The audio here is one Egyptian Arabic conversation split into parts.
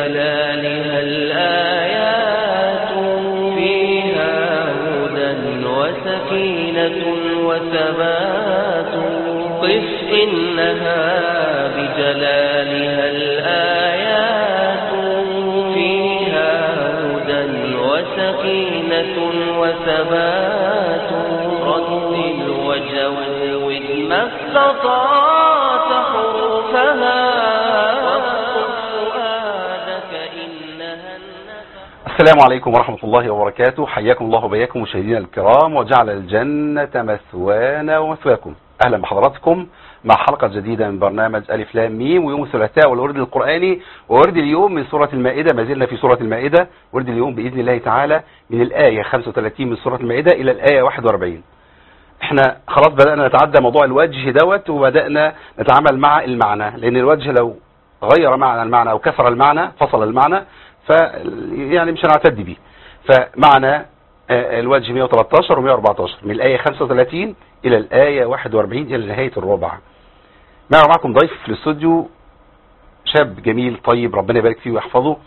بجلالها الآيات فيها هدى وسكينة وثبات قف إنها بجلالها الآيات فيها هدى وسكينة وثبات رتل وجود ما استطعت حروفها واصف فؤادك إنها النفس السلام عليكم ورحمة الله وبركاته حياكم الله وبياكم مشاهدينا الكرام وجعل الجنة مثوانا ومثواكم أهلا بحضراتكم مع حلقة جديدة من برنامج ألف لام ميم ويوم الثلاثاء والورد القرآني وورد اليوم من سورة المائدة ما زلنا في سورة المائدة ورد اليوم بإذن الله تعالى من الآية 35 من سورة المائدة إلى الآية 41 احنا خلاص بدأنا نتعدى موضوع الوجه دوت وبدأنا نتعامل مع المعنى لأن الوجه لو غير معنى المعنى أو كسر المعنى فصل المعنى ف يعني مش هنعتد بيه فمعنى آه، الوجه 113 و114 من الآية 35 إلى الآية 41 إلى نهاية الربع معنا معكم ضيف في الاستوديو شاب جميل طيب ربنا يبارك فيه ويحفظه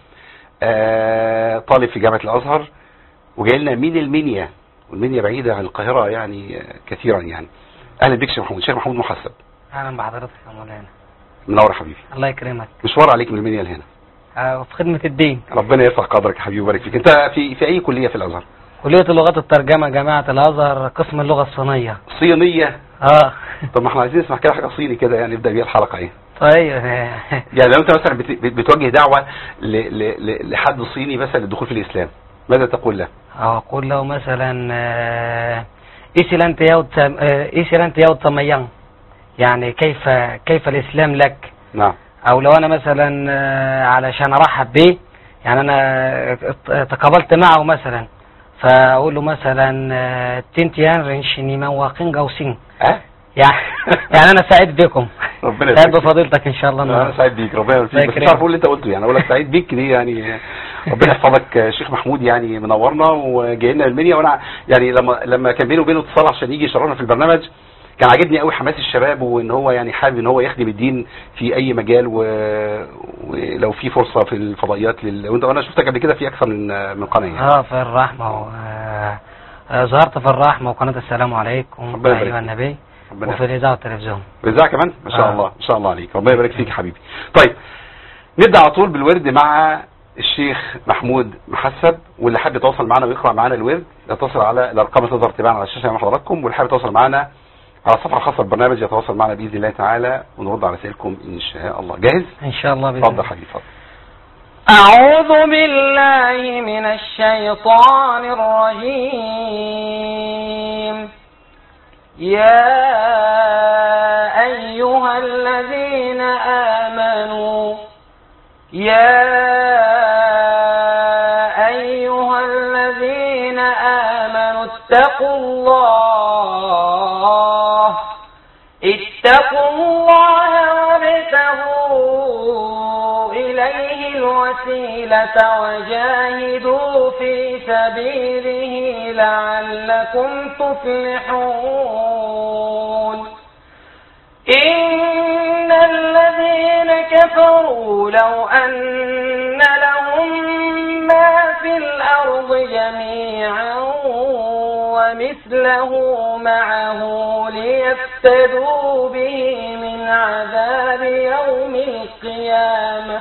آه، طالب في جامعة الأزهر وجاي لنا من المنيا والمنيا بعيدة عن القاهرة يعني آه، كثيرا يعني أهلا بك شيخ محمود شيخ محمود محسب اهلا بحضرتك يا مولانا منور يا حبيبي الله يكرمك مشوار عليك من المنيا لهنا آه، في خدمة الدين ربنا يرفع قدرك يا حبيبي ويبارك فيك انت في في اي كليه في الازهر كلية اللغات الترجمة جامعة الازهر قسم اللغة الصينية صينيه اه طب ما احنا عايزين نسمع كده حاجه صيني كده يعني نبدا بيها الحلقه ايه طيب يعني لو انت مثلا بت- بت- بتوجه دعوه ل- ل- ل- لحد صيني مثلا للدخول في الاسلام ماذا تقول له اقول له مثلا آه، ايسلانت ياو تم- آه، ايسلانت ياو تميان يعني كيف كيف الاسلام لك نعم او لو انا مثلا آه، علشان ارحب بيه يعني انا تقابلت معه مثلا فاقول له مثلا آه، تنتيان رنشني من واقين جوسين اه يعني يعني انا سعيد بكم ربنا سعيد يبارك فيك. بفضيلتك ان شاء الله انا النهارده سعيد بيك ربنا يبارك فيك الله بس مش يكرمك. عارف اقول اللي انت قلته يعني اقول لك سعيد بيك دي يعني ربنا يحفظك يا شيخ محمود يعني منورنا وجاي لنا المنيا وانا يعني لما لما كان بينه وبينه اتصال عشان يجي يشرفنا في البرنامج كان عاجبني قوي حماس الشباب وان هو يعني حابب ان هو يخدم الدين في اي مجال و... ولو في فرصه في الفضائيات لل... وانت وانا شفتك قبل كده في اكثر من من قناه يعني. اه في الرحمه و... آه، آه، ظهرت في الرحمه وقناه السلام عليكم ربنا يبارك ايها فيك. النبي ربنا وفي الاذاعه والتلفزيون بإذاعة كمان ما شاء آه. الله ما شاء الله عليك ربنا يبارك فيك يا حبيبي طيب نبدا على طول بالورد مع الشيخ محمود محسب واللي حابب يتواصل معنا ويقرا معنا الورد يتصل على الارقام اللي تظهر تباعا على الشاشه مع حضراتكم واللي حابب يتواصل معنا على الصفحه الخاصه بالبرنامج يتواصل معنا باذن الله تعالى ونرد على رسائلكم ان شاء الله جاهز ان شاء الله بإذن اتفضل الله. حبيبي اتفضل أعوذ بالله من الشيطان الرجيم يا أيها الذين آمنوا يا أيها الذين آمنوا اتقوا الله اتقوا الله وابتغوا إليه الوسيلة وجاهدوا في سبيله لعلكم تفلحون إن الذين كفروا لو أن لهم ما في الأرض جميعا ومثله معه ليفتدوا به من عذاب يوم القيامة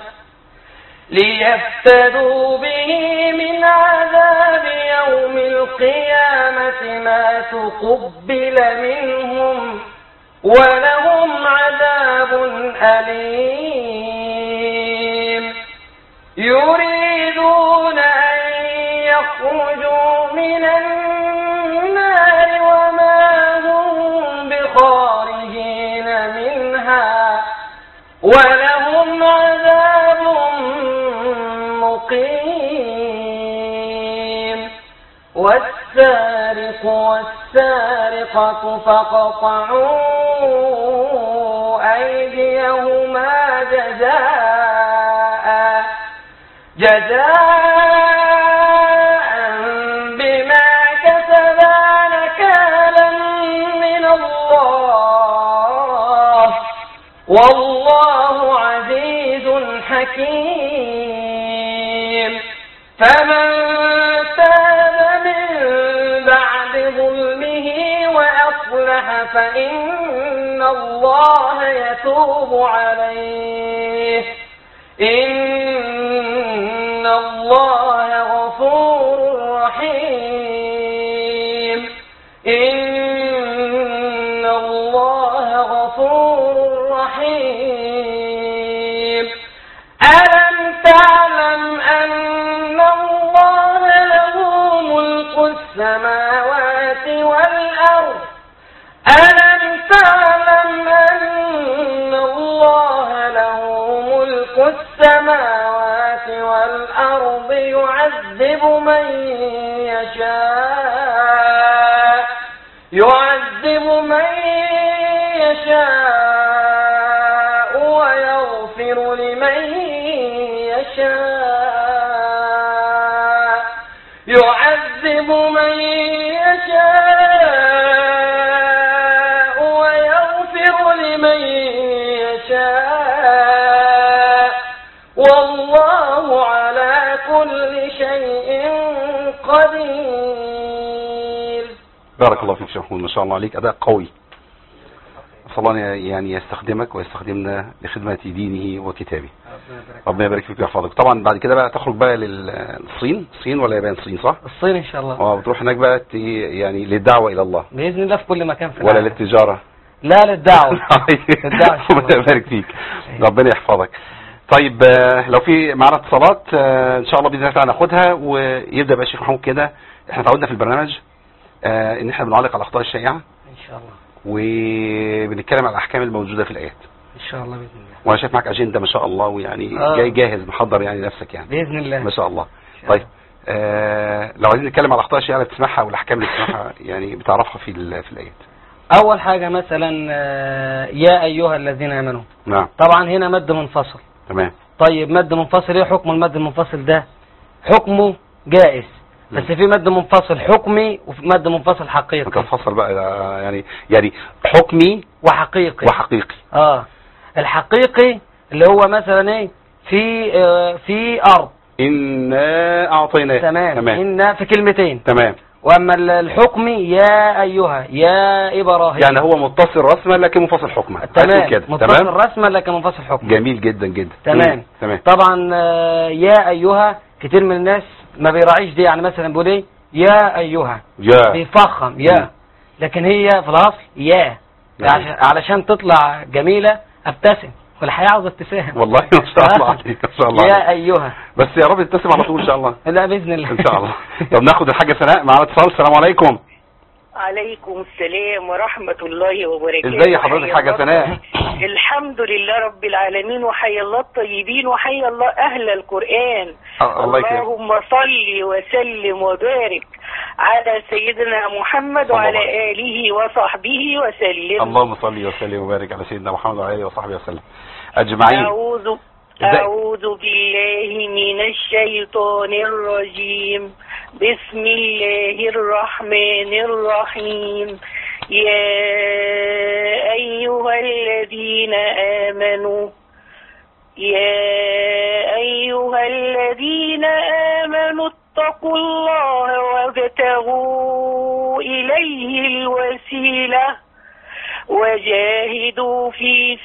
ليفتدوا به من عذاب يوم القيامة ما تقبل منهم ولهم عذاب أليم يريدون أن يخرجوا من النار وما هم بخارجين منها ولهم عذاب مقيم والسارق والسارقة فاقطعوا أيديهما جزاء جزاء بما كسبا نكالا من الله والله عزيز حكيم الرحيم فمن تاب من بعد ظلمه وأصلح فإن الله يتوب عليه إن الله غفور رحيم إن الله غفور رحيم ألم تعلم أن الله له ملك السماوات والأرض ألم تعلم أن الله له ملك السماوات والأرض يعذب من يشاء يعذب من يشاء ويغفر لمن يشاء يعذب من يشاء ويغفر لمن يشاء والله على كل شيء قدير بارك الله فيك شيخ محمود ما شاء الله عليك اداء قوي نسال الله أن يعني يستخدمك ويستخدمنا لخدمه دينه وكتابه ربنا يبارك فيك ويحفظك طبعا بعد كده بقى تخرج بقى للصين الصين ولا يابان الصين صح الصين ان شاء الله اه بتروح هناك بقى ت- يعني للدعوه الى الله باذن الله في كل مكان في ولا العالم. للتجاره لا للدعوه للدعوة إن شاء ربنا الله. يبارك فيك ربنا يحفظك طيب آه، لو في معانا اتصالات آه، ان شاء الله باذن الله تعالى ناخدها ويبدا بقى الشيخ محمود كده احنا تعودنا في البرنامج آه، ان احنا بنعلق على الاخطاء الشائعه ان شاء الله وبنتكلم على الاحكام الموجوده في الايات ان شاء الله باذن الله وانا شايف معاك اجنده ما شاء الله ويعني آه. جاي جاهز محضر يعني نفسك يعني باذن الله ما شاء الله شاء الله. طيب آه لو عايزين نتكلم على الاخطاء الشائعه اللي بتسمعها والاحكام اللي بتسمعها يعني بتعرفها في ال- في الايات اول حاجه مثلا آه، يا ايها الذين امنوا نعم طبعا هنا مد منفصل تمام طيب مد منفصل ايه حكم المد المنفصل ده حكمه جائز بس في مد منفصل حكمي وفي مد منفصل انت حقيقي تفصل بقى آه، يعني يعني حكمي وحقيقي وحقيقي اه الحقيقي اللي هو مثلا ايه في آه في ارض إنا أعطيناه تمام تمام ان في كلمتين تمام واما ال- الحكمي يا ايها يا ابراهيم يعني هو متصل رسما لكن منفصل حكما عايز تقول تمام كده متصل تمام رسما لكن منفصل حكما جميل جدا جدا تمام مم. تمام طبعا آه، يا ايها كتير من الناس ما بيراعيش دي يعني مثلا بيقول ايه يا ايها يا بيفخم مم. يا لكن هي في الاصل يا نعم. عش- علشان تطلع جميلة ابتسم والحياة عاوزة ابتسام والله ما شاء الله عليك ما شاء الله يا عليك. ايها بس يا رب تبتسم على طول ان شاء الله لا باذن الله ان شاء الله طب ناخد الحاجه سناء معانا اتصال السلام عليكم عليكم السلام ورحمة الله وبركاته ازاي حضرتك حيا حاجة الله- سناء؟ الحمد لله رب العالمين وحيا الله الطيبين وحيا الله أهل القرآن آه، الله يكرمك اللهم صل وسلم وبارك على سيدنا محمد صلى الله وعلى عليه آله وصحبه وسلم اللهم صل وسلم وبارك على سيدنا محمد وعلى اله وصحبه وسلم اجمعين أعوذ ازاي؟ أعوذ بالله من الشيطان الرجيم بسم الله الرحمن الرحيم يا أيها الذين آمنوا يا أيها الذين آمنوا اتقوا الله وابتغوا إليه الوسيلة وجاهدوا في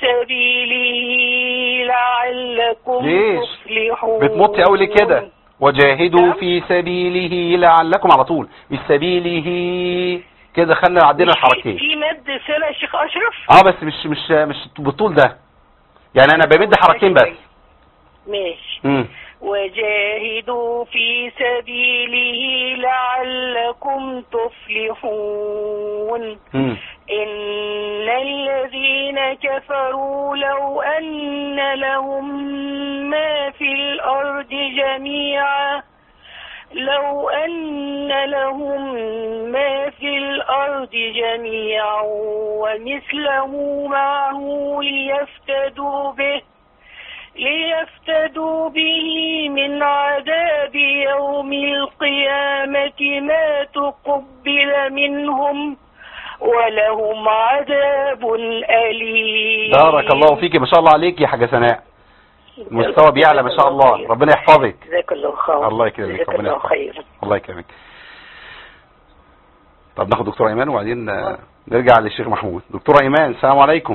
سبيله لعلكم ليش؟ تفلحون بتمطي قوي ليه كده وجاهدوا في سبيله لعلكم على طول مش سبيله كده خلينا عدينا الحركتين في مد سنة يا شيخ أشرف اه بس مش مش مش بالطول ده يعني انا بمد حركتين بس ماشي امم وجاهدوا في سبيله لعلكم تفلحون امم إن الذين كفروا لو أن لهم ما في الأرض جميعا لو أن لهم ما في الأرض جميعا ومثله معه ليفتدوا به ليفتدوا به من عذاب يوم القيامة ما تقبل منهم ولهم عذاب أليم بارك الله فيك ما شاء الله عليك يا حاجه سناء مستوى بيعلى ما شاء الله ربنا يحفظك جزاك الله خير الله يكرمك جزاك ربنا الله يحفظك خير الله يكرمك طب ناخد دكتورة ايمان وبعدين آه، نرجع للشيخ محمود دكتورة ايمان السلام عليكم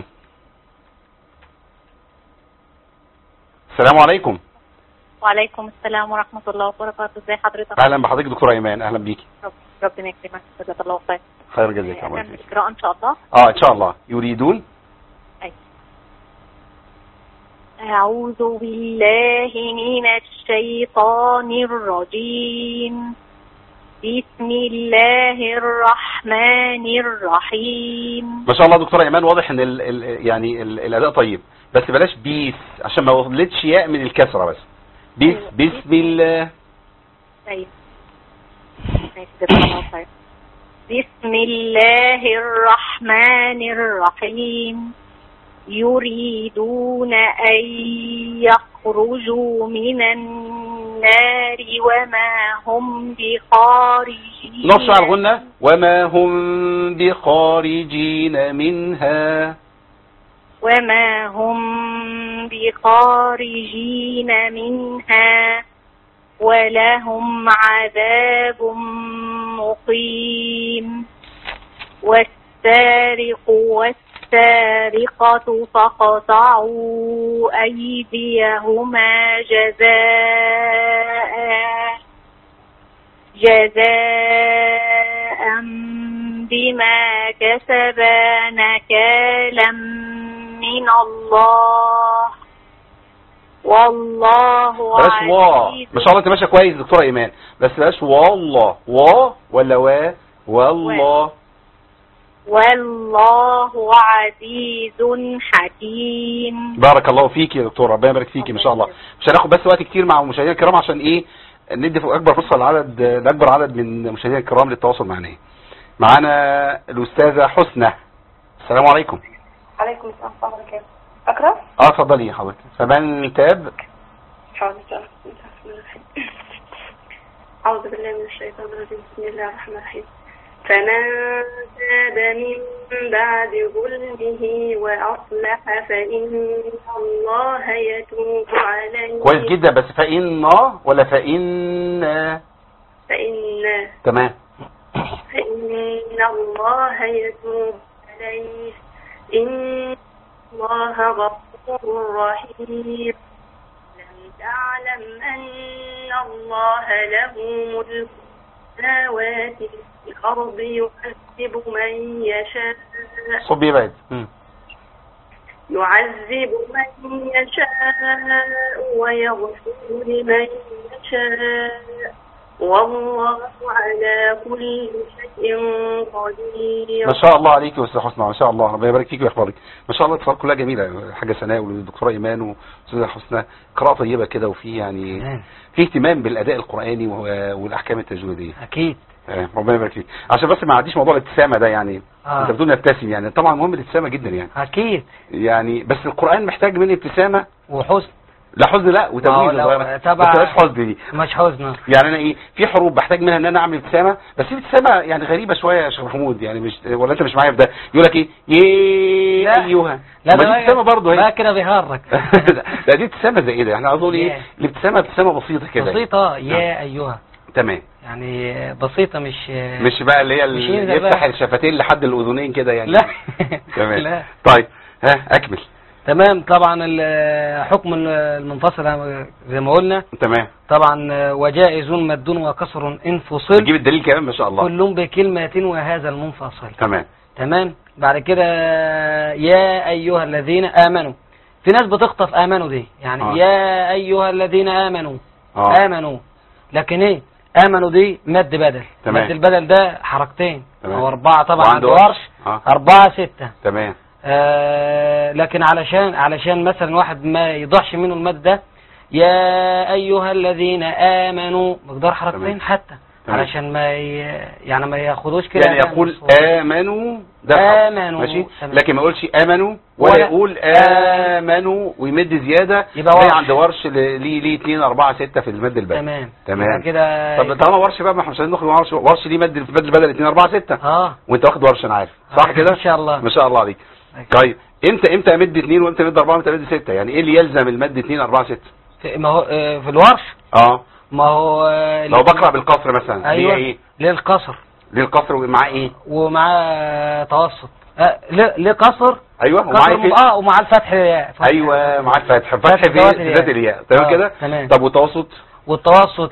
السلام عليكم وعليكم السلام ورحمة الله وبركاته ازي حضرتك اهلا بحضرتك دكتورة ايمان اهلا بيكي رب- ربنا يكرمك جزاك الله خير خير جزاك الله أكمل خير القراءة إن شاء الله اه ان شاء الله يريدون أعوذ بالله من الشيطان الرجيم بسم الله الرحمن الرحيم ما شاء الله دكتورة ايمان واضح ان ال ال يعني ال الاداء طيب بس بلاش بيس عشان ما وصلتش ياء من الكسرة بس بيس بسم الله طيب ماشي جزاك الله خير بسم الله الرحمن الرحيم يريدون أن يخرجوا من النار وما هم بخارجين نص على الغنة وما هم بخارجين منها وما هم بخارجين منها ولهم عذاب مقيم والسارق والسارقة فاقطعوا أيديهما جزاء جزاء بما كسبا نكالا من الله والله بلاش وا عزيز ما شاء الله انت ماشيه كويس دكتوره ايمان بس بلاش والله وا ولا وا والله والله عزيز حكيم بارك الله فيك يا دكتور ربنا يبارك فيكي ما شاء الله مش هناخد بس وقت كتير مع المشاهدين الكرام عشان ايه ندي اكبر فرصه لعدد لاكبر عدد من المشاهدين الكرام للتواصل معنا معانا الاستاذه حسنى السلام عليكم عليكم السلام ورحمة الله وبركاته أقرأ؟ اه اتفضلي يا حضرتك فمن تاب حاضر بسم الله الرحمن الرحيم أعوذ بالله من الشيطان الرجيم بسم الله الرحمن الرحيم فمن تاب من بعد ظلمه وأصلح فإن الله يتوب عليه كويس جدا بس فإن ولا فإن فإن تمام فإن الله يتوب عليه إن الله غفور رحيم لم تعلم أن الله له ملك السماوات والأرض يعذب من يشاء صب يبعد مم. يعذب من يشاء ويغفر لمن يشاء والله على كل شيء قدير ما شاء الله عليك يا استاذ حسنى ما شاء الله ربنا يبارك فيك ويحفظك ما شاء الله الاتصالات كلها جميله حاجه سناء والدكتوره ايمان واستاذه حسنى قراءه طيبه كده وفي يعني تمام. في اهتمام بالاداء القراني و- والاحكام التجويديه اكيد آه، ربنا يبارك فيك عشان بس ما عديش موضوع الابتسامه ده يعني آه. انت بتقول نبتسم يعني طبعا مهم الابتسامه جدا يعني اكيد يعني بس القران محتاج مني ابتسامه وحزن لا حزن لا وتمويز لو- صغيرة. تبع- بس بلاش حزن دي مش حزن يعني انا ايه في حروب بحتاج منها ان انا اعمل ابتسامه بس في ابتسامه يعني غريبه شويه يا شيخ محمود يعني مش ولا انت مش معايا في ده يقول لك ايه يا لا. ايها لا ما ده دي ابتسامه برضه بقى هي كده بيهرج لا دي ابتسامه زي ايه ده احنا عاوز اقول ايه يا. الابتسامه ابتسامه بسيطه كده بسيطة يا ايها تمام يعني بسيطة مش مش بقى اللي هي مش اللي هنا يفتح بقى. الشفتين لحد الاذنين كده يعني لا تمام لا طيب ها اكمل تمام طبعا ال- حكم المنفصل زي ما قلنا تمام طبعا وجائز مد وكسر ان فصل نجيب الدليل كمان ما شاء الله كل بكلمة وهذا المنفصل تمام تمام بعد كده يا ايها الذين امنوا في ناس بتخطف امنوا دي يعني آه. يا ايها الذين امنوا اه امنوا لكن ايه امنوا دي مد بدل تمام. مد البدل ده حركتين تمام. او اربعة طبعا عند وعنده ورش اه اربعة ستة تمام آه لكن علشان علشان مثلا واحد ما يضحش منه المد ده يا ايها الذين امنوا مقدار حركتين تمام. حتى تمام. علشان ما ي... يعني ما ياخدوش كده يعني يقول الصوت. امنوا ده حق. آمنوا. ماشي تمام. لكن ما يقولش امنوا ولا ولا يقول آم- امنوا ويمد زياده يبقى زي ورش. عند ورش ل- ليه ليه 2 4 6 في المد البدل تمام تمام. يبقى كده طب طالما ورش بقى ما احنا مش عايزين نخرج مع ورش ورش ليه مد في المد البدل 2 4 6 اه وانت واخد ورش انا عارف صح آه، كده ان شاء الله ما شاء الله عليك طيب امتى امتى امد اثنين وامتى امد اربعه وامتى امد سته يعني ايه اللي يلزم المد اثنين اربعه سته في- ما هو آه، في الورش اه ما هو آه، لو بقرا بالقصر مثلا ايوه ليه ايه للقصر ليه القصر ومعاه ايه ومعاه آه، توسط آه، ليه ليه قصر ايوه قصر ومعاه م- فين اه ومع الفتح الياء. فتح- ايوه مع الفتح فتح في ذوات في ذات الياء تمام آه، كده تمام طب والتوسط والتوسط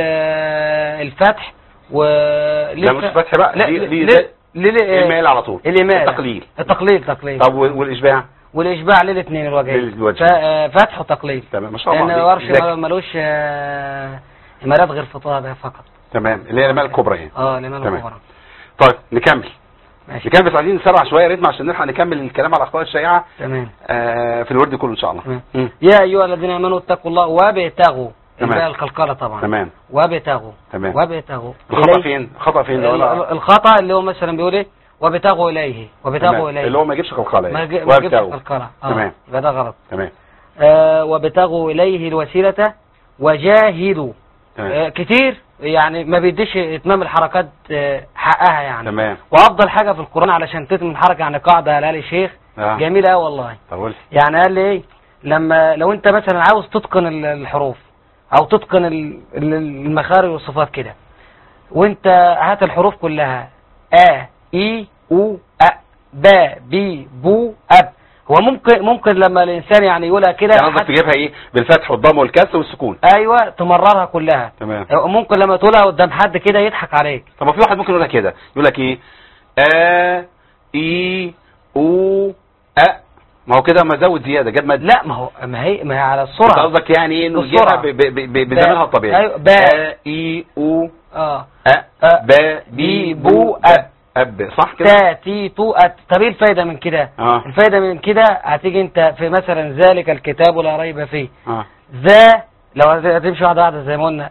للفتح و لا مش فتح بقى لا ليه ليه ليه ليه زي- ليه الميل على طول الإمالة التقليل التقليل تقليل طب وال- والاشباع والإشباع للاثنين الوجهين للوجه. ف- آه، فتح وتقليل تمام ما شاء الله لأن عليك. ورش ذكي. ما- ملوش آه، إمالات غير في طابع فقط تمام اللي هي الامال الكبرى يعني اه الإمالة تمام. الكبرى طيب نكمل ماشي نكمل بس عايزين نسرع شويه يا ريت عشان نلحق نكمل الكلام على الاخطاء الشائعه تمام آه، في الورد كله ان شاء الله تمام. مم. يا أيها الذين آمنوا اتقوا الله وابتغوا تمام. الباء القلقلة طبعا تمام وابتغوا تمام وابتغوا الخطا إليه- فين الخطا فين لو ال- انا الخطأ اللي هو مثلا بيقول ايه وابتغوا إليه وابتغوا تمام. إليه اللي هو ما يجيبش قلقله ما يعني. يجي- ما يجيبش وابتغوا. قلقلة اه تمام. يبقى ده غلط تمام آه وابتغوا إليه الوسيلة وجاهدوا تمام آه كتير يعني ما بيديش اتمام الحركات آه حقها يعني تمام وافضل حاجة في القرآن علشان تتم الحركة يعني قاعدة قالها لي الشيخ اه جميلة قوي والله طب قول يعني قال لي ايه لما لو انت مثلا عاوز تتقن ال- الحروف او تتقن ال- ال- المخارج والصفات كده وانت هات الحروف كلها ا اي او ا با بي بو اب هو ممكن ممكن لما الانسان يعني يقولها كده يعني قصدك حتى- تجيبها ايه بالفتح والضم والكسر والسكون ايوه تمررها كلها تمام ممكن لما تقولها قدام حد كده يضحك عليك طب ما في واحد ممكن يقولها كده يقول لك ايه ا اي او ا ما هو كده ما زود زياده جاب مد لا ما هو ما هي ما هي على انت السرعه قصدك يعني ايه انه السرعة. يجيبها ب- ب- ب- بزمانها الطبيعي أيوة، با. ا اي او اه ا أ. با بي بو اب اب صح كده تا تي تو أت طب ايه الفايدة من كده اه الفايدة من كده هتيجي انت في مثلا ذلك الكتاب لا ريب فيه اه ذا لو هتمشي واحدة واحدة زي ما قلنا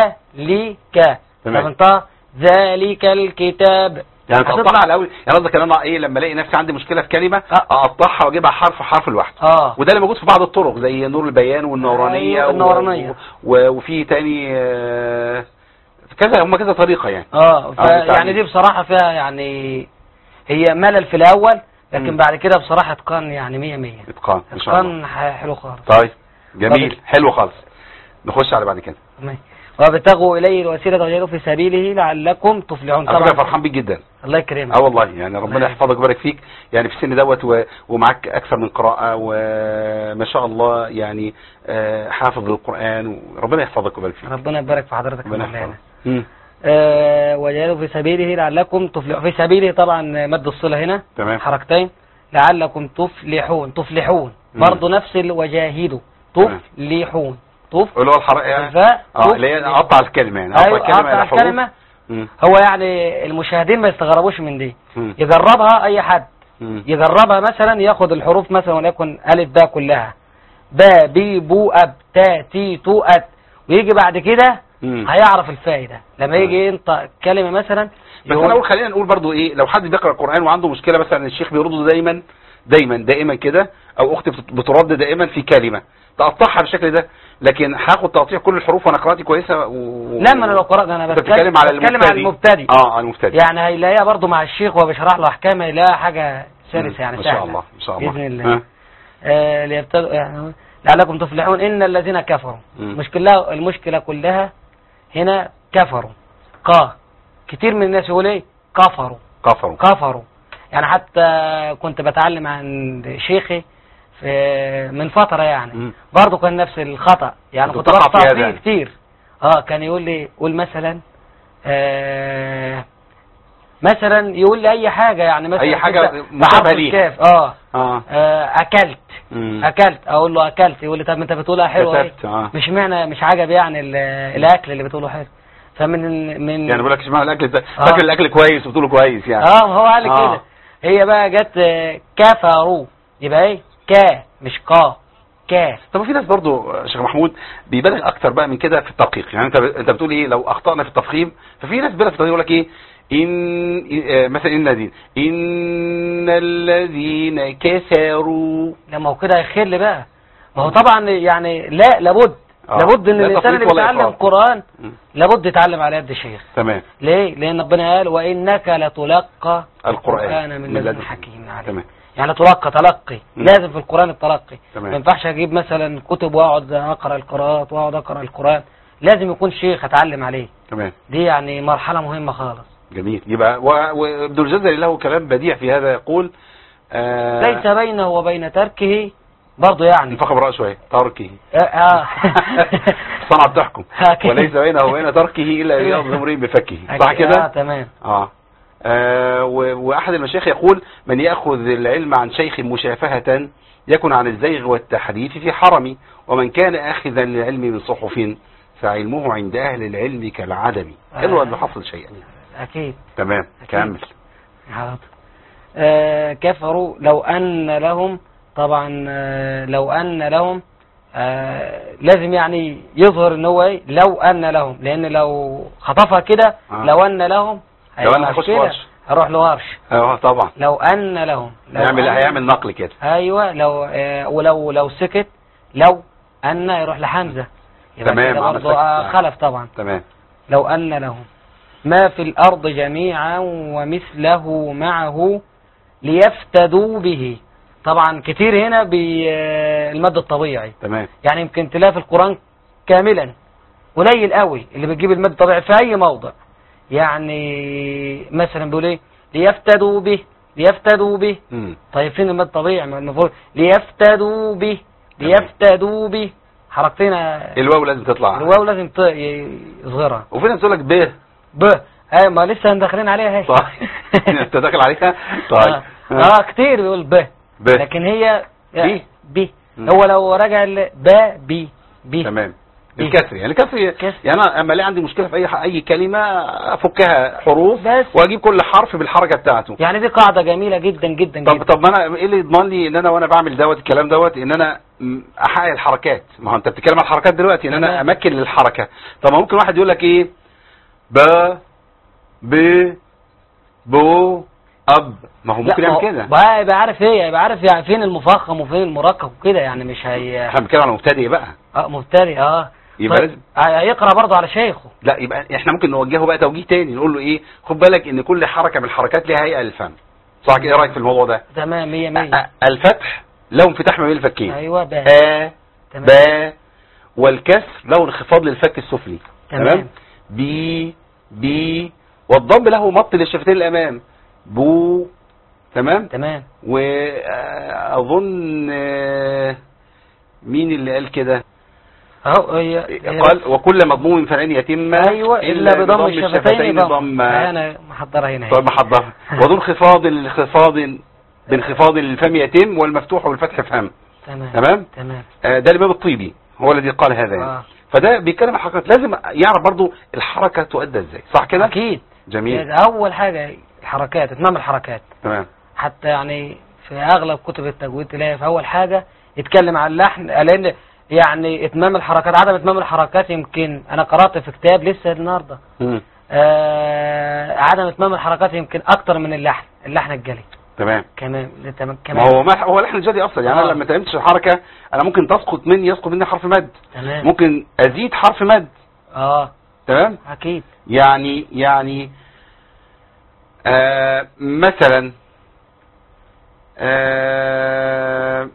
ذلك تمام. طب انت ذلك الكتاب يعني هتطلع- تقطعها الاول يعني قصدك ان انا ايه لما الاقي نفسي عندي مشكله في كلمه آه. اقطعها واجيبها حرف حرف لوحده اه وده اللي موجود في بعض الطرق زي نور البيان والنورانيه أيوة، و- النورانية. و- وفي تاني آه، كذا هم كذا طريقه يعني اه ف- آه، يعني بالتعليم. دي بصراحة فيها يعني هي ملل في الاول لكن مم. بعد كده بصراحة اتقان يعني مية مية اتقان ان شاء الله اتقان ح- حلو خالص طيب جميل حلو خالص نخش على بعد كده تمام. وابتغوا اليه الوسيله وجاهدوا في سبيله لعلكم تفلحون على فكره طبعا فرحان بيك جدا الله يكرمك اه والله يعني ربنا الله يحفظك ويبارك فيك يعني في السن دوت و- ومعاك اكثر من قراءه وما شاء الله يعني آه، حافظ للقران وربنا يحفظك ويبارك فيك ربنا يبارك في حضرتك ربنا مولانا يحفظك مم. آه وجاهدوا في سبيله لعلكم تفلحون في سبيله طبعا مد الصله هنا تمام حركتين لعلكم تفلحون تفلحون مم. برضه نفس ال- وجاهدوا تمام. تفلحون تف اللي هو الحركه الفاء اه اللي هي اقطع الكلمه يعني ايوه اقطع الكلمه قطع الى حروف الكلمه مم. هو يعني المشاهدين ما يستغربوش من دي مم. يجربها اي حد مم. يجربها مثلا ياخد الحروف مثلا وليكن الف باء كلها با بي بو اب تا تي تو ات ويجي بعد كده مم. هيعرف الفائده لما يجي ينطق كلمه مثلا بس انا اقول خلينا نقول برضو ايه لو حد بيقرا القران وعنده مشكله مثلا الشيخ بيرد دايما دايما دائما كده او اختي بت- بترد دائما في كلمه تقطعها بالشكل ده لكن هاخد تقطيع كل الحروف وانا قراءتي كويسه و... لا ما انا لو قرات انا انت بتكلم, بتتكلم على بتكلم على المبتدئ اه على المبتدئ يعني هيلاقيها برضو مع الشيخ وهو بيشرح له احكام هيلاقيها حاجه سلسه يعني ما سهله شاء الله ما شاء الله باذن الله ها؟ آه ليبتدئوا يعني لعلكم تفلحون ان الذين كفروا مم. المشكله المشكله كلها هنا كفروا قا كتير من الناس يقول ايه كفروا كفروا كفروا يعني حتى كنت بتعلم عند شيخي في من فترة يعني مم. برضه كان نفس الخطأ يعني كنت كنت بتقع بقطع فيها فيه ده. كتير اه كان يقول لي قول مثلا آه مثلا يقول لي اي حاجة يعني مثلا أي حاجة تبدأ مشابهة بحرف ليه. الكاف اه اه آه، اكلت مم. اكلت اقول له اكلت يقول لي طب ما انت بتقولها حلوه ايه كتبت اه مش معنى مش عجب يعني ال- الاكل اللي بتقوله حلو فمن من يعني بقول لك اشمعنى الاكل ده آه. فاكر الاكل كويس وبتقوله كويس يعني اه ما هو قال لي آه. كده هي بقى جت آه، كفروا يبقى ايه كا مش قا كا طب في ناس برضو آه، شيخ محمود بيبالغ اكتر بقى من كده في التدقيق يعني انت انت بتقول ايه لو اخطانا في التفخيم ففي ناس بيبالغ في التدقيق يقول لك ايه ان آه، مثلا ان الذين ان الذين كفروا لما هو كده هيخل بقى ما هو طبعا يعني لا لابد آه. لابد ان لا الانسان اللي تفريط ولا بيتعلم إفراط. قران مم. لابد يتعلم على يد الشيخ تمام ليه لان ربنا قال وانك لتلقى القرآن من لدن حكيم عليم تمام يعني تلقى تلقي مم. لازم في القرآن التلقي تمام. ما ينفعش اجيب مثلا كتب واقعد اقرا القراءات واقعد اقرا القرآن لازم يكون شيخ اتعلم عليه تمام دي يعني مرحلة مهمة خالص جميل يبقى و- وابن الجزري له كلام بديع في هذا يقول آه ليس بينه وبين تركه برضه يعني انفخ برأس شوية تركه آه، آه. صنعة تحكم هكذا. وليس بينه وبين تركه إلا رياض امرئ بفكه صح آه كده؟ تمام آه. آه و- وأحد المشايخ يقول من يأخذ العلم عن شيخ مشافهة يكن عن الزيغ والتحريف في حرم ومن كان آخذا للعلم من صحف فعلمه عند أهل العلم كالعدم آه. إلا أن حصل شيئا اكيد تمام أكيد. كمل حاضر آه كفروا لو أن لهم طبعا آه لو أن لهم آه لازم يعني يظهر ان هو ايه لو أن لهم لأن لو خطفها كده آه. لو أن لهم لو أن هيبقى هيخش مشكلة. ورش. هروح لورش اه طبعا لو أن لهم لو هيعمل أن- هيعمل نقل كده ايوه لو آه ولو لو سكت لو أن يروح لحمزة يبقى تمام، كده عمل برضه سكت. آه خلف طبعا تمام لو أن لهم ما في الأرض جميعا ومثله معه ليفتدوا به طبعا كتير هنا بالمد الطبيعي تمام يعني يمكن تلاقي في القرآن كاملا قليل قوي اللي بتجيب المد الطبيعي في أي موضع يعني مثلا بيقول ايه ليفتدوا به ليفتدوا به مم. طيب فين المد الطبيعي ما المفروض ليفتدوا به ليفتدوا به حركتين الواو لازم تطلع الواو لازم ت- ي- يصغرها وفي ناس تقول لك ب ب اي ما لسه داخلين عليها اهي صح انت داخل عليها طيب اه, آه كتير بيقول ب ب لكن هي بي. بي مم. هو لو رجع ل- ب بي بي تمام بي. الكسر يعني الكسر كسر. يعني انا اما الاقي عندي مشكله في اي اي كلمه افكها حروف بس. واجيب كل حرف بالحركه بتاعته يعني دي قاعدة جميلة جدا جدا طب جدا طب ما انا ايه اللي يضمن لي ان انا وانا بعمل دوت الكلام دوت ان انا م- احقق الحركات ما هو انت بتتكلم عن الحركات دلوقتي ان انا تمام. امكن للحركه طب ما ممكن واحد يقول لك ايه ب ب بو اب ما هو ممكن لا، يعمل ما هو- كده بقى يبقى عارف ايه يبقى عارف يعني فين المفخم وفين المركب وكده يعني مش هي احنا بنتكلم على مبتدئ بقى اه مبتدئ اه يبقى طيب، لازم- هيقرا برضه على شيخه لا يبقى احنا ممكن نوجهه بقى توجيه تاني نقول له ايه خد بالك ان كل حركه من الحركات ليها هيئه للفم صح كده ايه رايك في الموضوع ده تمام 100 100 أ- أ- الفتح له انفتاح ما بين الفكين ايوه بقى آ تمام با والكسر له انخفاض للفك السفلي تمام. بي بي والضم له مط للشفتين الامام بو تمام تمام واظن مين اللي قال كده اهو هي هي- قال وكل مضموم فلن يتم ايوه الا بضم الشفتين ضم ضم انا محضرها هنا طيب محضر وذو انخفاض انخفاض بانخفاض الفم يتم والمفتوح والفتح فهم تمام تمام تمام آه، ده الإمام الطيبي هو الذي قال هذا يعني. آه. فده بيتكلم عن حركات لازم يعرف برضو الحركة تؤدى ازاي صح كده اكيد جميل اول حاجه الحركات اتمام الحركات تمام حتى يعني في اغلب كتب التجويد تلاقي في اول حاجه يتكلم عن اللحن لان يعني اتمام الحركات عدم اتمام الحركات يمكن انا قرات في كتاب لسه النهارده مم. آه عدم اتمام الحركات يمكن اكتر من اللحن اللحن الجلي تمام كمان تمام ما كمان هو ما هو لحن الجدي اصلا يعني آه. انا لما تعملتش الحركة انا ممكن تسقط مني يسقط مني حرف مد تمام ممكن ازيد حرف مد اه تمام اكيد يعني يعني آه مثلا آه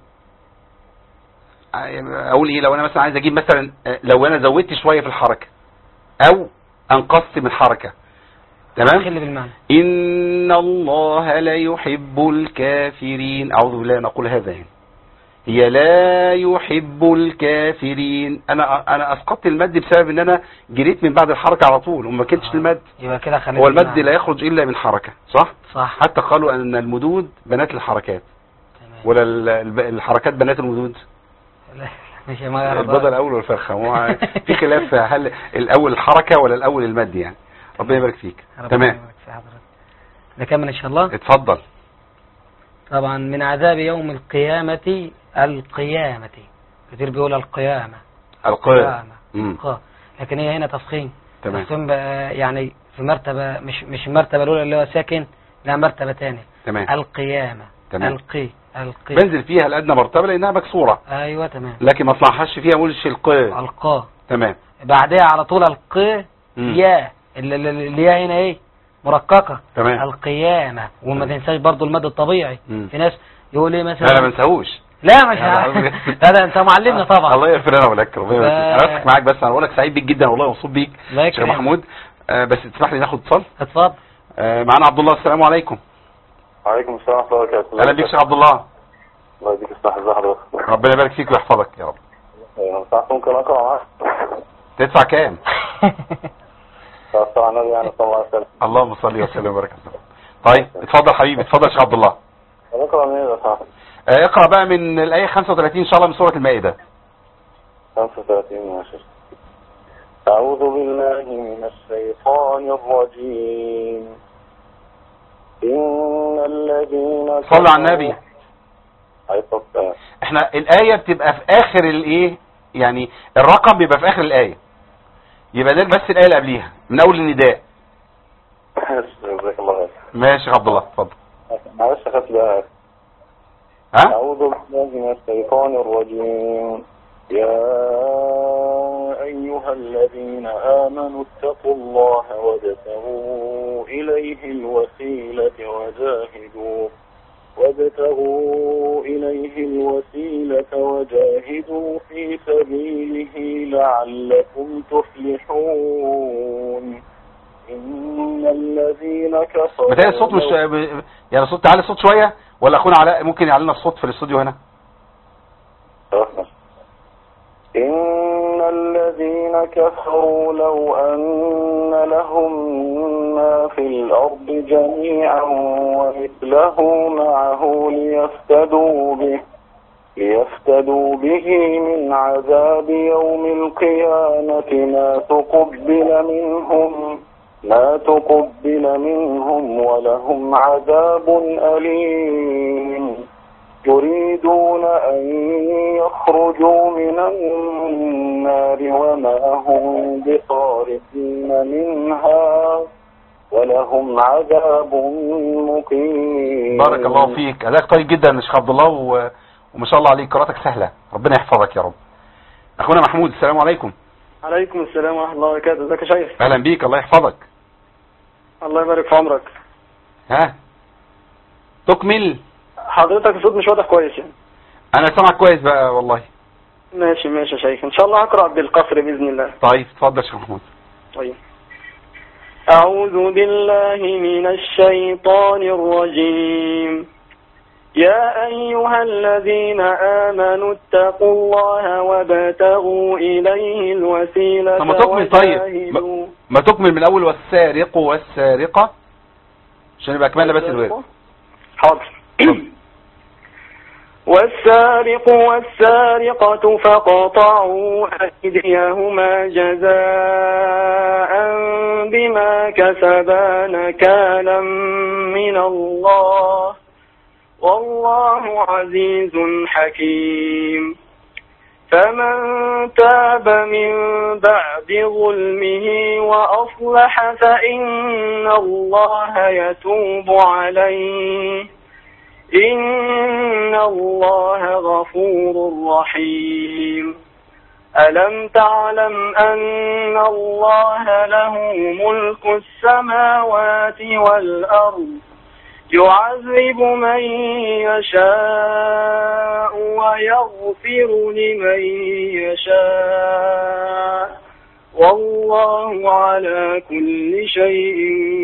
اقول ايه لو انا مثلا عايز اجيب مثلا آه، لو انا زودت شوية في الحركة او انقصت من حركة تمام خلي بالمعنى إن الله لا يحب الكافرين أعوذ بالله أن أقول هذا يعني هي لا يحب الكافرين أنا أنا أسقطت المد بسبب إن أنا جريت من بعد الحركة على طول وما كنتش آه. المد يبقى كده خلي هو المد بالمعنى. لا يخرج إلا من حركة صح صح حتى قالوا أن المدود بنات الحركات تمام ولا ال- الب- الحركات بنات المدود لا، مش ما البيضة الأول والفرخة هو في خلاف هل الأول الحركة ولا الأول المد يعني ربنا يبارك فيك ربنا تمام يبارك في حضرتك. نكمل ان شاء الله اتفضل طبعا من عذاب يوم القيامة القيامة كتير بيقول القيامة القيام مم. القا. لكن هي هنا تفخيم تمام تفخيم بقى يعني في مرتبة مش مش المرتبة الأولى اللي هو ساكن لا مرتبة تانية تمام القيامة تمام. القي القي بنزل فيها الادنى مرتبه لانها مكسوره ايوه تمام لكن ما اصلحهاش فيها ما اقولش القاء القا تمام بعدها على طول القي مم. يا اللي اللي- اللي هي هنا ايه مرققة تمام القيامة وما تمام. تنساش برضو المد الطبيعي مم. في ناس يقول ايه مثلا لا لا ما نساهوش لا مش لا، عارف. لا. لا ده انت معلمنا طبعا الله يغفر لنا ولك ربنا يبارك فيك. ف- انا بضحك معاك بس انا بقول لك سعيد بيك جدا والله مبسوط بيك الله شيخ يكرمك. محمود آه، بس تسمح لي ناخد اتصال اتفضل آه، معانا عبد الله السلام عليكم وعليكم السلام ورحمة الله وبركاته اهلا بيك شيخ عبد الله الله يديك الصحة ازي حضرتك ربنا يبارك فيك ويحفظك يا رب أيوة، ساعات ممكن أقرأ معاك تدفع كام ساعات طبعا النبي يعني صلى الله عليه وسلم اللهم صل وسلم وبارك على سيدنا. طيب اتفضل حبيبي اتفضل يا شيخ عبد الله هنقرأ منين يا صاحبي آه، اقرا بقى من الايه 35 ان شاء الله من سوره المائده 35 ماشي أعوذ بالله من الشيطان الرجيم إن الذين صلوا على النبي. عليه الصلاة والسلام احنا الايه بتبقى في اخر الايه يعني الرقم بيبقى في اخر الايه يبقى ده بس الايه اللي قبليها من اول النداء جزاك الله خير ماشي يا عبد الله اتفضل معلش أخدت بقى ها أعوذ بالله من الشيطان الرجيم يا أيها الذين آمنوا اتقوا الله وابتغوا إليه الوسيلة وجاهدوا وابتغوا إليه الوسيلة وجاهدوا في سبيله لعلكم تفلحون إن الذين كفروا بتهيألي الصوت مش يعني الصوت تعالى الصوت شويه ولا اخونا علاء ممكن يعلنا الصوت في الاستوديو هنا إن الذين كفروا لو أن لهم ما في الأرض جميعا ومثله معه ليفتدوا به ليفتدوا به من عذاب يوم القيامة ما تقبل منهم ما تقبل منهم ولهم عذاب أليم يريدون أن يخرجوا من النار وما هم بخارجين منها ولهم عذاب مقيم بارك الله فيك اداك طيب جدا يا شيخ عبد الله و... وما شاء الله عليك قراءتك سهله ربنا يحفظك يا رب اخونا محمود السلام عليكم عليكم السلام ورحمة الله وبركاته ازيك يا شيخ اهلا بيك الله يحفظك الله يبارك في عمرك ها تكمل حضرتك الصوت مش واضح كويس يعني انا سامعك كويس بقى والله ماشي ماشي يا شيخ ان شاء الله هقرأ بالقصر بإذن الله طيب اتفضل يا شيخ محمود طيب أعوذ بالله من الشيطان الرجيم يا أيها الذين آمنوا اتقوا الله وابتغوا إليه الوسيلة طب ما تكمل طيب وجاهدوا- ما, ما تكمل من الاول والسارق والسارقه عشان يبقى كمالنا بس الورد حاضر والسارق والسارقة فقطعوا أيديهما جزاء بما كسبا نكالا من الله والله عزيز حكيم فمن تاب من بعد ظلمه وأصلح فإن الله يتوب عليه إن الله غفور رحيم ألم تعلم أن الله له ملك السماوات والأرض يعذب من يشاء ويغفر لمن يشاء والله على كل شيء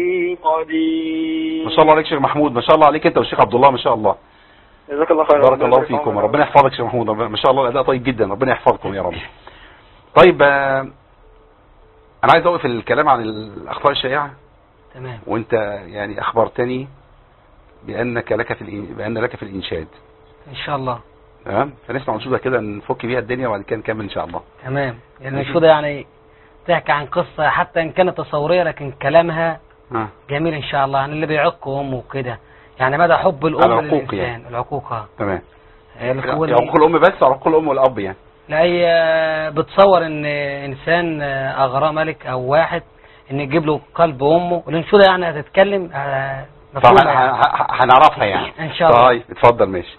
قدير ما شاء الله عليك شيخ محمود ما شاء الله عليك انت والشيخ عبد الله ما شاء الله جزاك الله خيرا بارك الله فيكم ربنا يحفظك يا شيخ محمود ربنا- ما شاء الله الاداء طيب جدا ربنا يحفظكم يا رب طيب آه، انا عايز اوقف الكلام عن الاخطاء الشائعه تمام وانت يعني اخبرتني بانك لك في الإن... بان لك في الانشاد ان شاء الله تمام فنسمع انشوده كده نفك بيها الدنيا وبعد كده نكمل ان شاء الله تمام يعني الانشوده يعني تحكي عن قصة حتى ان كانت تصورية لكن كلامها ها جميل ان شاء الله عن اللي بيعق امه وكده يعني مدى حب الام العقوق للانسان يعني. العقوق اه تمام هي الأخوة اللي- عقوق الام بس عقوق الام والاب يعني لا هي بتصور ان انسان اغراه ملك او واحد ان يجيب له قلب امه والانشوده يعني هتتكلم آه، طبعا مفهومة يعني. ه- ه- هنعرفها يعني ان شاء الله طيب اتفضل ماشي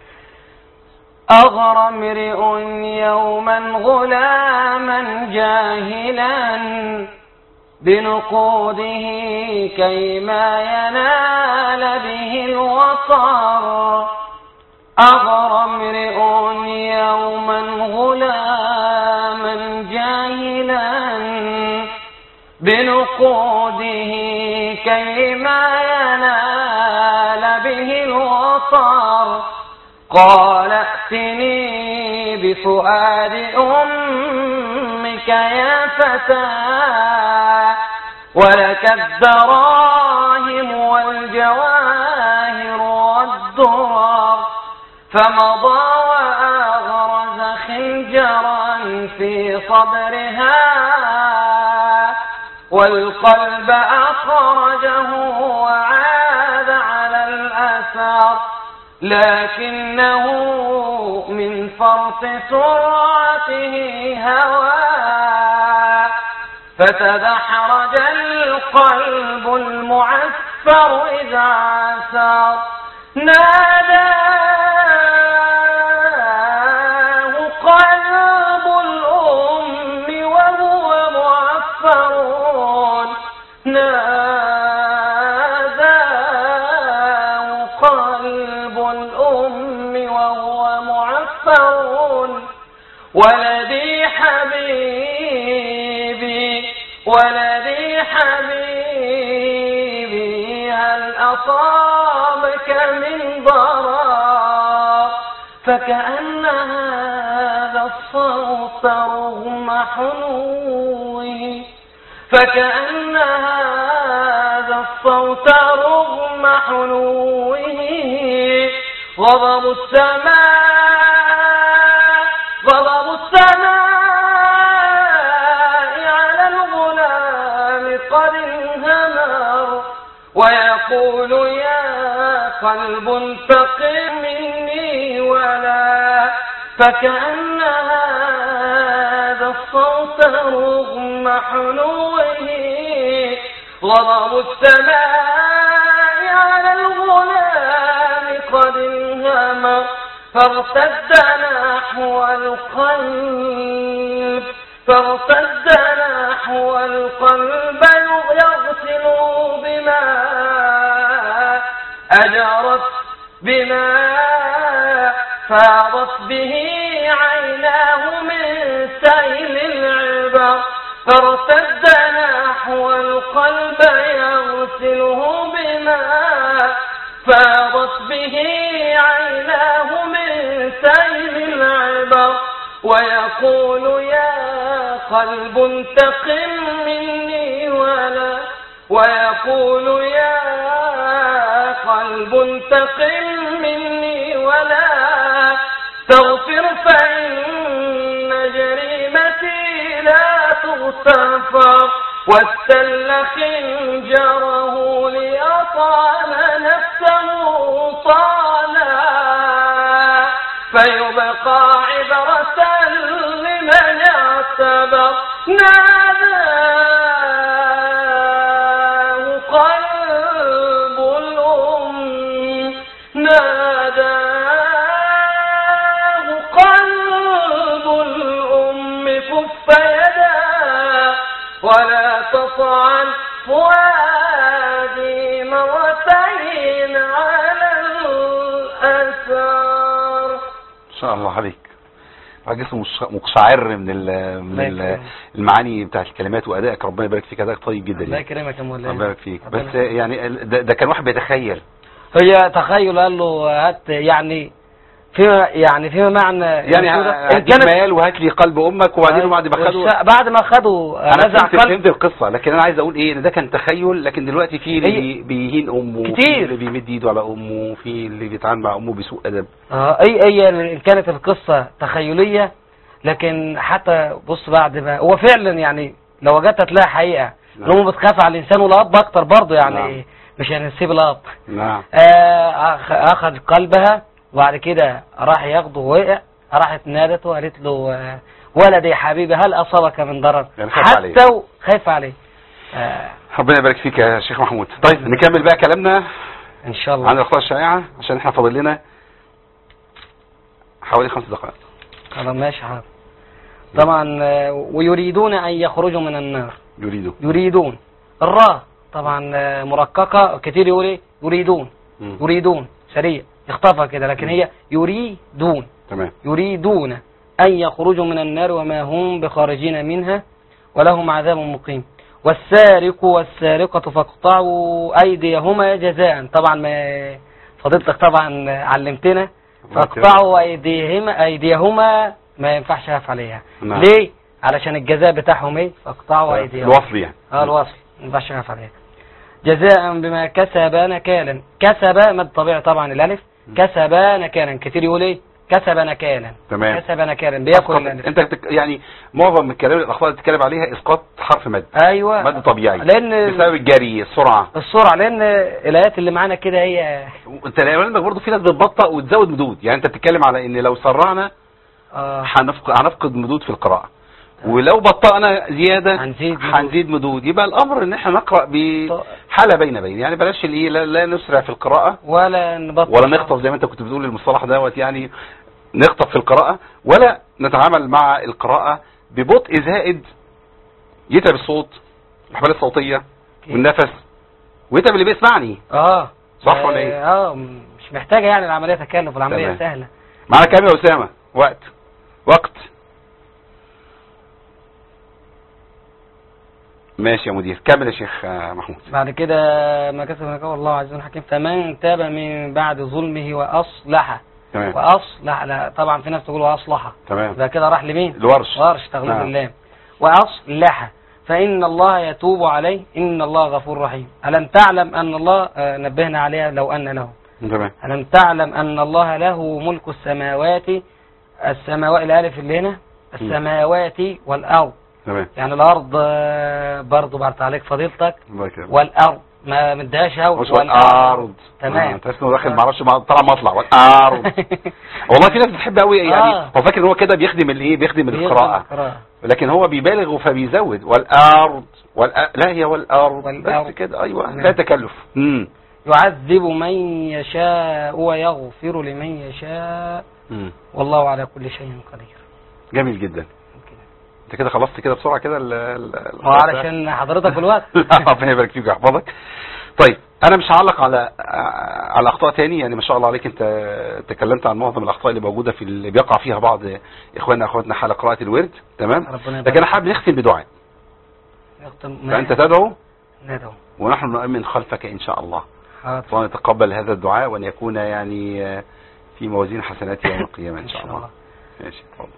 أغرى امرئ يوما غلاما جاهلا بنقوده كيما ينال به الوقار أغرى امرئ يوما غلاما جاهلا بنقوده كيما ينال به الوصار قال ائتني بفؤاد أمك يا فتى ولك الدراهم والجواهر والدرر فمضى وأغرز خنجرا في صدرها والقلب أخرجه وعاد على الأثر لكنه من فرط سرعته هوى فتدحرج القلب المعفر إذا عثر ناداه قلب الأم وهو معفر ناداه قلب الأم وهو معفر ولدي حبيبي ولدي حبيبي هل أصابك من ضرر فكأن هذا الصوت رغم حنوه فكأن هذا الصوت رغم حنوه غضب السماء غضب السماء على الغلام قد انهمر ويقول يا قلب انتقم مني ولا فكأن هذا الصوت رغم حنوه غضب السماء على الغلام قد انهمر فارتد نحو القلب فارتد نحو القلب يغسل بما أجرت بما فاضت به عيناه من سيل العبر فارتد نحو القلب يغسله بما فاضت به عيناه من سيل العبر ويقول يا قلب انتقم مني ولا ويقول يا قلب انتقم مني ولا تغفر فإن جريمتي لا تغتفر واستل خنجره ليطعن نفسه طالا فيبقى عبرة لمن اعتبر ناداه قلب الأم ناداه قلب الأم كف يدا ولا تطعن فؤادي مرتين على الأثر ان شاء الله عليك راجل مش- مقشعر من ال من الله ال يكرمك. المعاني بتاعت الكلمات وادائك ربنا يبارك فيك ادائك طيب جدا الله يعني. يكرمك يا مولانا ربنا يبارك فيك ربنا بس يعني ال- ده, ده كان واحد بيتخيل هي تخيل قال له هات يعني فيما يعني فيما معنى يعني إن هديك مال وهات لي قلب امك وبعدين بعد ما خدوا والش- بعد ما خدوا انا نزع فهمت, قلب فهمت القصه لكن انا عايز اقول ايه ان ده كان تخيل لكن دلوقتي في اللي هي- بي- بيهين امه في كتير. اللي بيمد ايده على امه في اللي بيتعامل مع امه بسوء ادب اه اي اي إن كانت القصة تخيلية لكن حتى بص بعد ما هو فعلا يعني لو وجدت هتلاقي حقيقة نعم. الام بتخاف على الانسان والاب اكتر برضه يعني نعم. مش هنسيب الاب نعم آه أخ- اخذ قلبها وبعد كده راح ياخده ووقع راحت نادته وقالت له آه، ولدي يا حبيبي هل اصابك من ضرر يعني خايف عليه. حتى و- خايف عليه آه ربنا يبارك فيك يا شيخ محمود طيب نكمل بقى كلامنا ان شاء الله عن الاخطاء الشائعه عشان احنا فاضل لنا حوالي خمس دقائق خلاص ماشي حاضر طبعا آه، ويريدون ان يخرجوا من النار يريدوا يريدون الراء طبعا آه، مرققة كتير يقول ايه يريدون مم. يريدون سريع اخطفها كده لكن هي يريدون تمام يريدون أن يخرجوا من النار وما هم بخارجين منها ولهم عذاب مقيم والسارق والسارقة فاقطعوا أيديهما جزاء طبعا ما فضيلتك طبعا علمتنا فاقطعوا أيديهما أيديهما ما ينفعش أقف عليها نعم. ليه؟ علشان الجزاء بتاعهم ايه؟ فاقطعوا أيديهما الوصل يعني اه الوصل ما ينفعش أقف عليها جزاء بما كسب نكالا كسب مد طبيعي طبعا الألف كسب نكالا كتير يقول ايه؟ كسب نكالا تمام كسب نكالا بياكل أسقط- الألف انت بتك... يعني معظم الكلام الاخطاء اللي بتتكلم عليها اسقاط حرف مد ايوه مد طبيعي لان بسبب الجري السرعه السرعه لان الايات اللي معانا كده هي انت لعلمك برضه في ناس بتبطأ وتزود مدود يعني انت بتتكلم على ان لو سرعنا اه هنفقد هنفقد مدود في القراءه ولو بطأنا زياده هنزيد مدود. هنزيد مدود يبقى الامر ان احنا نقرا بحاله بين بين يعني بلاش الايه لا, لا نسرع في القراءه ولا نبطل ولا نخطف زي ما انت كنت بتقول المصطلح دوت يعني نخطف في القراءه ولا نتعامل مع القراءه ببطء زائد يتعب الصوت الاحبال الصوتيه والنفس ويتعب اللي بيسمعني اه صح ولا ايه؟ اه مش محتاجه يعني العمليه تكلف العمليه تمام. سهله معانا كام يا اسامه وقت وقت ماشي يا مدير كمل يا شيخ آه، محمود بعد كده ما كسب نكاح الله عز وجل حكيم فمن تاب من بعد ظلمه واصلح تمام واصلح لا طبعا في ناس تقول واصلح تمام ده كده راح لمين الورش ورش تغليب نعم. اللام واصلح فان الله يتوب عليه ان الله غفور رحيم الم تعلم ان الله آه، نبهنا عليها لو ان له تمام ألم تعلم أن الله له ملك السماوات السماوات الألف اللي هنا السماوات والأرض تمام يعني الأرض آه، برضو بعد تعليق فضيلتك الله يكرمك والأرض ما مدهاش هوا مش والارض تمام. آه، تحس انه داخل ما اعرفش ما- طلع مطلع والارض والله في ناس بتحب قوي يعني آه. هو فاكر ان هو كده بيخدم الايه بيخدم القراءه لكن هو بيبالغ فبيزود والارض والأ... لا هي والارض والأرض. بس كده ايوه نعم. لا تكلف امم يعذب من يشاء ويغفر لمن يشاء امم والله على كل شيء قدير جميل جدا انت كده خلصت كده بسرعه كده ال- ال- هو علشان حضرتك الوقت لا ربنا يبارك فيك ويحفظك طيب انا مش هعلق على على اخطاء تاني يعني ما شاء الله عليك انت تكلمت عن معظم الاخطاء اللي موجوده في اللي بيقع فيها بعض اخواننا اخواتنا حال قراءه الورد تمام ربنا لكن انا حابب نختم بدعاء يختم فانت تدعو ندعو ونحن نؤمن خلفك ان شاء الله حاضر الله يتقبل هذا الدعاء وان يكون يعني في موازين حسنات يوم القيامه ان شاء الله ماشي اتفضل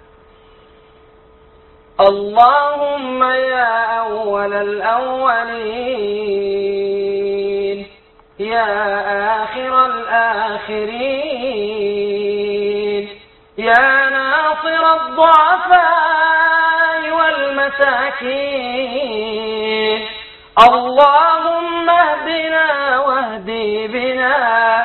اللهم يا أول الأولين يا آخر الآخرين يا ناصر الضعفاء والمساكين اللهم اهدنا واهدي بنا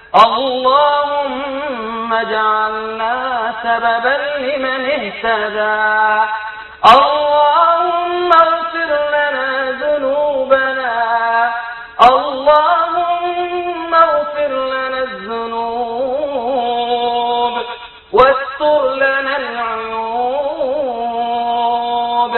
اللهم اجعلنا سببا لمن اهتدى اللهم اغفر لنا ذنوبنا اللهم اغفر لنا الذنوب واستر لنا العيوب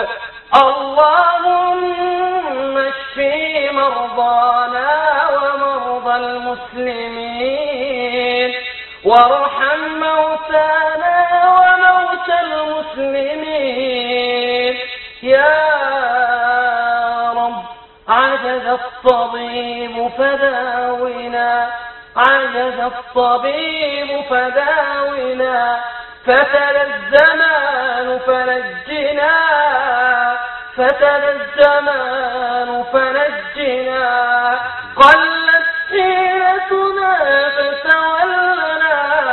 اللهم اشفي مرضانا ومرضى المسلمين وارحم موتانا وموتى المسلمين يا رب عجز الطبيب فداونا عجز الطبيب فداونا فتل الزمان فنجنا فتل الزمان فنجنا قلت سيرتنا فتولنا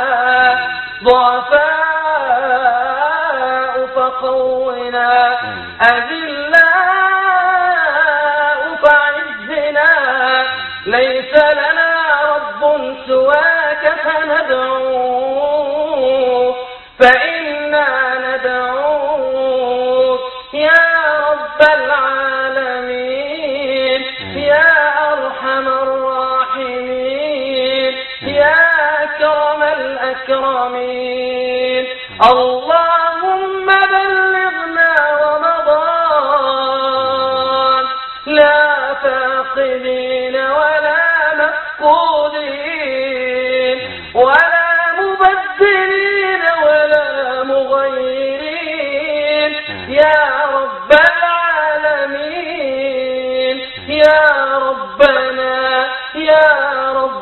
ضعفاء فقونا أذلاء فعزنا ليس لنا رب سواك فندعوه فإنا ندعوك يا رب العالمين يا أرحم الراحمين يا أكرم الأكرمين اللهم بلغنا رمضان لا فاقدين ولا مفقودين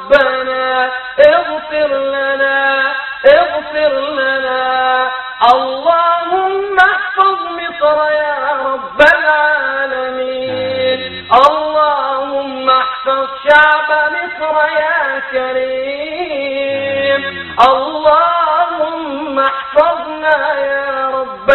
ربنا اغفر لنا اغفر لنا اللهم احفظ مصر يا رب العالمين اللهم احفظ شعب مصر يا كريم اللهم احفظنا يا رب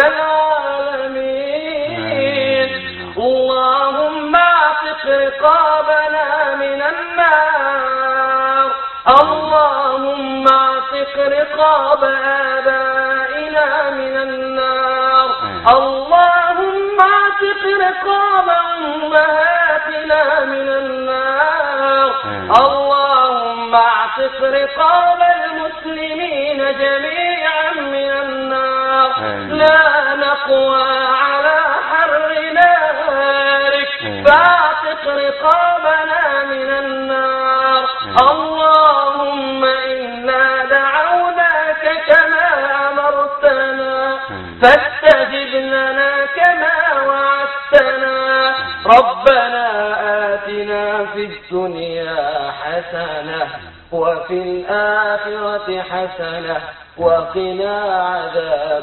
العالمين اللهم اعتق رقابنا من النار اللهم اعتق رقاب آبائنا من النار اللهم اعتق رقاب أمهاتنا من النار اللهم اعتق رقاب المسلمين جميعا من النار لا نقوى على حر نارك فاعتق رقابنا من النار اللهم إنا دعوناك كما أمرتنا فاستجب لنا كما وعدتنا ربنا آتنا في الدنيا حسنة وفي الآخرة حسنة وقنا عذاب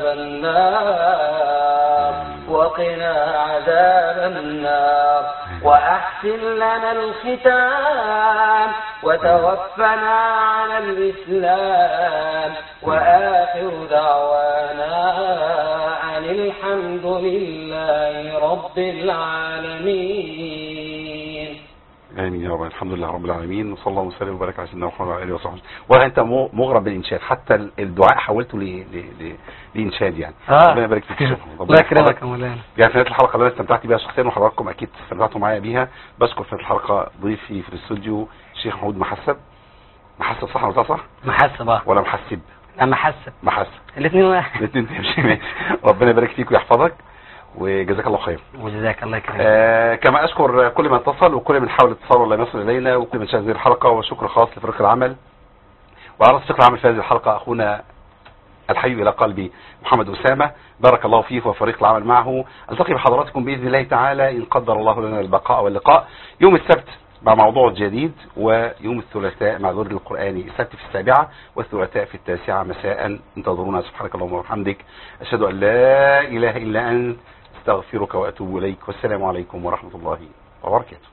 النار وقنا عذاب النار وأحسن لنا الختام وتوفنا على الإسلام وآخر دعوانا أن الحمد لله رب العالمين امين يا رب الحمد لله رب العالمين وصلى الله وسلم وبارك على سيدنا محمد وعلى اله وصحبه ولا انت مو- مغرم بالانشاد حتى ال- الدعاء حولته ل... ل... ل... لانشاد يعني آه. ربنا يبارك فيك يا شيخ. ربنا الله يكرمك يحفظك. يا مولانا يعني في نهايه الحلقه اللي انا استمتعت بيها شخصيا وحضراتكم اكيد استمتعتوا معايا بيها بشكر في نهايه الحلقه ضيفي في الاستوديو الشيخ محمود محسب محسب صح ولا صح محسب اه ولا محسب لا محسب محسب الاثنين واحد الاثنين تمشي ماشي ربنا يبارك فيك ويحفظك وجزاك الله خير وجزاك الله يكرمك آه كما اشكر كل من اتصل وكل من حاول اتصال ولا يصل الينا وكل من شاهد هذه الحلقه وشكر خاص لفريق العمل وعلى رأس فريق العمل في هذه الحلقه اخونا الحي الى قلبي محمد اسامه بارك الله فيه وفريق العمل معه التقي بحضراتكم باذن الله تعالى ان قدر الله لنا البقاء واللقاء يوم السبت مع موضوع جديد ويوم الثلاثاء مع الورد القرآني السبت في السابعة والثلاثاء في التاسعة مساء انتظرونا سبحانك اللهم وبحمدك أشهد أن لا إله إلا أنت استغفرك وأتوب إليك والسلام عليكم ورحمة الله وبركاته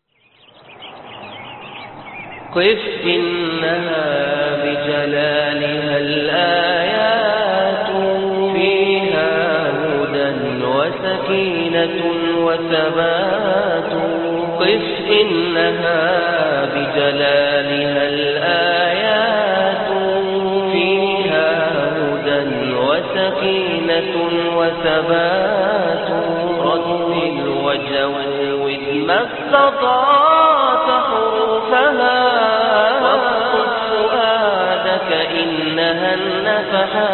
قف إنها بجلالها الآيات فيها هدى وسكينة وثبات قف إنها بجلالها الآيات فيها هدى وسكينة وثبات رتل وجود ما استطعت حروفها واقصد فؤادك إنها النفحات